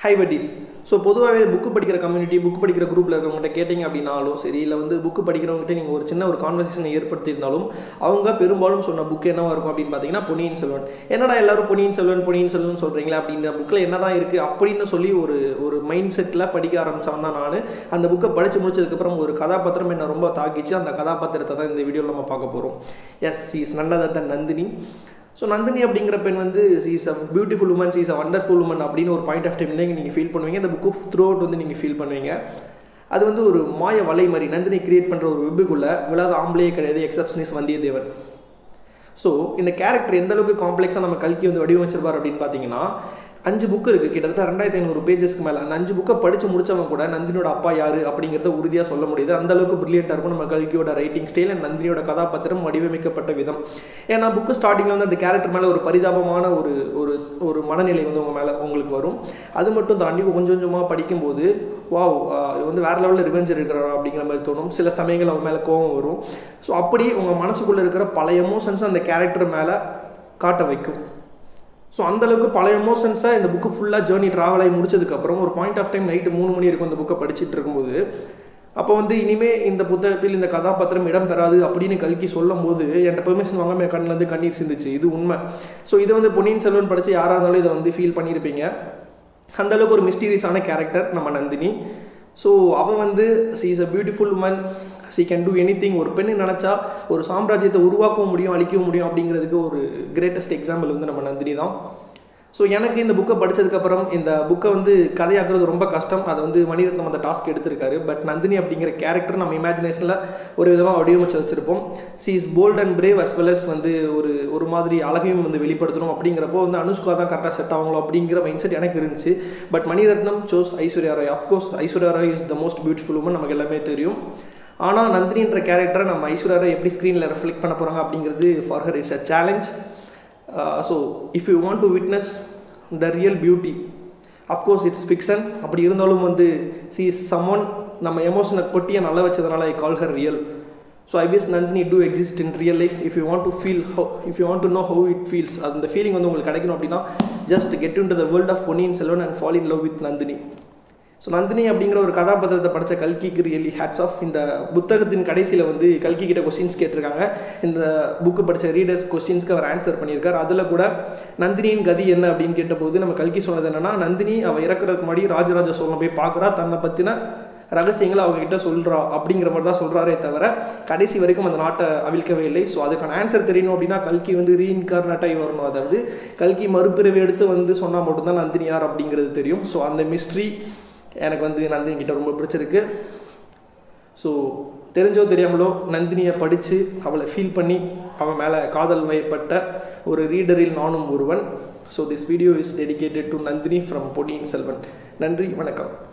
high buddies so பொதுவாகவே book படிக்கிற community book படிக்கிற குரூப்பில் இருக்கிறவங்ககிட்ட கேட்டிங்க அப்படின்னாலும் சரி இல்லை வந்து புக்கு படிக்கிறவங்ககிட்ட நீங்கள் ஒரு சின்ன ஒரு கான்வர்சேஷன் ஏற்படுத்தியிருந்தாலும் அவங்க பெரும்பாலும் சொன்ன புக் என்னவா இருக்கும் அப்படின்னு பார்த்தீங்கன்னா பொன்னியின் செல்வன் என்னடா எல்லாரும் பொன்னியின் செல்வன் பொன்னியின் செல்வன் சொல்கிறீங்களா அப்படின்ற புக்கில் என்ன தான் இருக்குது அப்படின்னு சொல்லி ஒரு ஒரு மைண்ட் செட்டில் படிக்க ஆரம்பித்தவன் தான் நான் அந்த புக்கை படித்து முடிச்சதுக்கப்புறம் ஒரு கதாபாத்திரம் என்னை ரொம்ப தாக்கிச்சு அந்த கதாபாத்திரத்தை தான் இந்த வீடியோவில் நம்ம பார்க்க போகிறோம் எஸ் இஸ் நன்னதத்த நந்தினி ஸோ நந்தினி அப்படிங்கிற பெண் வந்து is a beautiful woman is a wonderful woman அப்படின்னு ஒரு பாயிண்ட் ஆஃப் டைம்ல நீங்கள் ஃபீல் பண்ணுவீங்க இந்த புக்கு த்ரூ அவுட் வந்து நீங்கள் ஃபீல் பண்ணுவீங்க அது வந்து ஒரு மாய வலை மாதிரி நந்தினி கிரியேட் பண்ணுற ஒரு வெப்புக்குள்ளே விழாத ஆம்பளையே கிடையாது எக்ஸப்ஷனிஸ் வந்தியத்தேவன் ஸோ இந்த கேரக்டர் எந்த அளவுக்கு காம்ப்ளெக்ஸாக நம்ம கல்கி வந்து வடிவமைச்சிருப்பார் அப்படின்னு பார்த்தீங்கன்னா அஞ்சு புக்கு இருக்குது கிட்டத்தட்ட ரெண்டாயிரத்தி ஐநூறு பேஜஸ்க்கு மேலே அந்த அஞ்சு புக்கை படித்து முடிச்சவங்க கூட நந்தினியோட அப்பா யார் அப்படிங்கிறத உறுதியாக சொல்ல முடியுது அந்த அளவுக்கு பிரில்லியண்ட்டாக இருக்கும் நம்ம கல்கியோட ரைட்டிங் ஸ்டைல் அண்ட் நந்தினியோட கதாபாத்திரம் வடிவமைக்கப்பட்ட விதம் ஏன்னா புக்கு ஸ்டார்டிங்கில் வந்து அந்த கேரக்டர் மேலே ஒரு பரிதாபமான ஒரு ஒரு ஒரு மனநிலை வந்து உங்கள் மேலே உங்களுக்கு வரும் அது மட்டும் தாண்டி கொஞ்சம் கொஞ்சமாக படிக்கும்போது வாவ் இது வந்து வேறு லெவலில் ரிவெஞ்ச் இருக்கிறாரா அப்படிங்கிற மாதிரி தோணும் சில சமயங்கள் அவன் மேலே கோவம் வரும் ஸோ அப்படி உங்கள் மனசுக்குள்ளே இருக்கிற பல எமோஷன்ஸ் அந்த கேரக்டர் மேலே காட்ட வைக்கும் ஸோ அந்தளவுக்கு பல எமோஷன்ஸாக இந்த புக்கு ஃபுல்லாக ஜேர்னி ட்ராவல் ஆகி முடிச்சதுக்கப்புறம் ஒரு பாயிண்ட் ஆஃப் டைம் நைட்டு மூணு மணி இருக்கும் இந்த புக்கை படிச்சுட்டு இருக்கும்போது அப்போ வந்து இனிமே இந்த புத்தகத்தில் இந்த கதாபாத்திரம் இடம் பெறாது அப்படின்னு கல்கி சொல்லும் போது என்கிட்ட பெர்மிஷன் வாங்காம என் கண்ணில் வந்து கண்ணீர் சிந்துச்சு இது உண்மை ஸோ இதை வந்து பொன்னியின் செல்வன் படித்து யாராக இருந்தாலும் இதை வந்து ஃபீல் பண்ணியிருப்பீங்க அந்தளவுக்கு ஒரு மிஸ்டீரியஸான கேரக்டர் நம்ம நந்தினி ஸோ அவள் வந்து she is a beautiful woman she can do anything ஒரு பெண்ணு நினச்சா ஒரு சாம்ராஜ்யத்தை உருவாக்கவும் முடியும் அழிக்கவும் முடியும் அப்படிங்கிறதுக்கு ஒரு கிரேட்டஸ்ட் எக்ஸாம்பிள் வந்து நம்ம நந்தினி தான் ஸோ எனக்கு இந்த புக்கை படித்ததுக்கப்புறம் இந்த புக்கை வந்து கதையாக்குறது ரொம்ப கஷ்டம் அதை வந்து மணிரத்னம் அந்த டாஸ்க் எடுத்திருக்காரு பட் நந்தினி அப்படிங்கிற கேரக்டர் நம்ம இமேஜினேஷனில் ஒரு விதமாக வடிவமைச்சு வச்சுருப்போம் she is bold and brave as well as வந்து ஒரு ஒரு மாதிரி அழகையும் வந்து வெளிப்படுத்தணும் அப்படிங்கிறப்போ வந்து அனுஷ்கா தான் கரெக்டாக செட் ஆகுங்களோ அப்படிங்கிற மைண்ட் செட் எனக்கு இருந்துச்சு but Mani Ratnam chose Aishwarya Rai of course Aishwarya Rai is the most beautiful woman நமக்கு எல்லாமே தெரியும் ஆனால் நந்தினின்ற கேரக்டரை நம்ம ஐஸ்வர்யா ராய் எப்படி ஸ்க்ரீனில் ரெஃப்ளெக்ட் பண்ண போகிறாங்க அப்படிங்கிறது for her it's a challenge so if you want to witness the real beauty of course it's fiction அப்படி இருந்தாலும் வந்து சி இஸ் சம்மன் நம்ம எமோஷனை கொட்டியை நல்லா வச்சதுனால I call her real so I wish Nandini to exist in real life if you want to feel how if you want to know how it feels அந்த feeling வந்து உங்களுக்கு கிடைக்கணும் அப்படின்னா just get into the world of Ponniyin Selvan and fall in love with Nandini so Nandini அப்படிங்கிற ஒரு கதாபாத்திரத்தை படித்த கல்கிக்கு really hats off இந்த புத்தகத்தின் கடைசியில் வந்து கல்கி கிட்ட கொஸ்டின்ஸ் கேட்டிருக்காங்க இந்த புக்கு படித்த ரீடர்ஸ் கொஸ்டின்ஸ்க்கு அவர் ஆன்சர் பண்ணியிருக்கார் அதில் கூட நந்தினியின் கதி என்ன அப்படின்னு கேட்டபோது நம்ம கல்கி சொன்னது என்னன்னா நந்தினி அவள் இறக்குறதுக்கு முன்னாடி ராஜராஜ சோழன் போய் பார்க்குறா தன்னை பற்றின ரகசியங்களை அவங்ககிட்ட சொல்கிறா அப்படிங்கிற மாதிரி தான் சொல்கிறாரே தவிர கடைசி வரைக்கும் அந்த நாட்டை அவிழ்க்கவே இல்லை ஸோ அதுக்கான ஆன்சர் தெரியணும் அப்படின்னா கல்கி வந்து ரீஇன்கார்னட்டாகி வரணும் அதாவது கல்கி மறுபிறவி எடுத்து வந்து சொன்னால் மட்டும்தான் நந்தினி யார் அப்படிங்கிறது தெரியும் ஸோ அந்த மிஸ்ட்ரி எனக்கு வந்து நந்தினி கிட்ட ரொம்ப பிடிச்சிருக்கு ஸோ தெரிஞ்சோ தெரியாமலோ நந்தினியை படித்து அவளை ஃபீல் பண்ணி அவன் மேலே காதல் வயப்பட்ட ஒரு ரீடரில் நானும் ஒருவன் so this video is dedicated to Nandini from Ponniyin Selvan நன்றி வணக்கம்